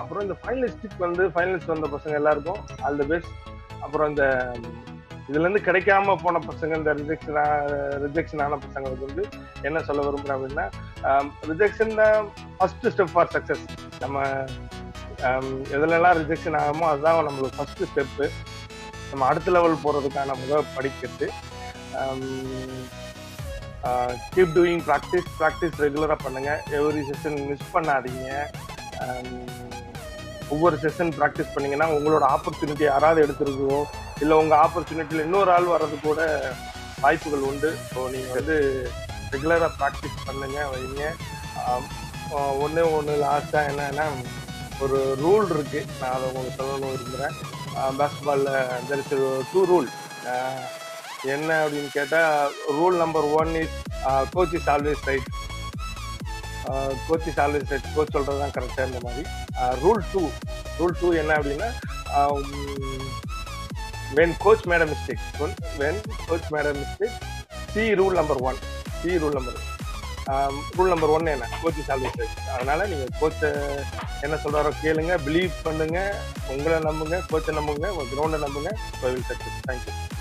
அப்புறம் இந்த ஃபைனலிஸ்டுக்கு வந்து ஃபைனலிஸ்ட் வந்த பசங்க எல்லாருக்கும் ஆல் தி பெஸ்ட் அப்புறம் இந்த இதுல இருந்து கிடைக்காம போன பசங்க இந்த ரிஜெக்ஷன் ரிஜெக்ஷன் ஆன பசங்களுக்கு வந்து என்ன சொல்ல விரும்புறேன் அப்படின்னா ரிஜெக்ஷன் தான் ஃபர்ஸ்ட் ஸ்டெப் ஃபார் சக்சஸ் நம்ம ஆம், எதுலெல்லாம் ரிஜெக்ஷன் ஆகுமோ அதுதான் நம்மளுக்கு ஃபர்ஸ்ட் ஸ்டெப்பு நம்ம அடுத்த லெவல் போறதுக்கான முத படிக்கட்டு கீப் டூயிங் ப்ராக்டிஸ் ப்ராக்டிஸ் ரெகுலராக பண்ணுங்க எவ்ரி செஷன் மிஸ் பண்ணாதீங்க ஆம், ஒவ்வொரு செஷன் ப்ராக்டிஸ் பண்ணீங்கன்னா உங்களோட ஆப்பர்ச்சுனிட்டி யாராவது எடுத்துருக்கோ இல்லை உங்கள் ஆப்பர்ச்சுனிட்டியில் இன்னொரு ஆள் வர்றது கூட வாய்ப்புகள் உண்டு ஸோ நீங்கள் வந்து ரெகுலராக ப்ராக்டிஸ் பண்ணுங்க வைங்க ஒன்று ஒன்று லாஸ்ட்டாக என்னன்னா ஒரு ரூல் இருக்கு நான் அதை உங்களுக்கு சொல்லணும் விரும்புகிறேன் பேஸ்பாலில் தெரிச்ச டூ ரூல் என்ன அப்படின்னு கேட்டால் rule number one is coach is always right coach is always right coach சொல்கிறது தான் கரெக்டாக இந்த மாதிரி ரூல் டூ ரூல் டூ என்ன அப்படின்னா when coach made mistake when coach made mistake see rule number one see rule number rule number one என்ன coach is always right அதனால நீங்க கோச்சை என்ன சொல்றாரோ கேளுங்க பிலீவ் பண்ணுங்க உங்களை நம்புங்க கோச்சை நம்புங்க உங்க கிரவுண்டை நம்புங்க வில் சக்சஸ் தேங்க்யூ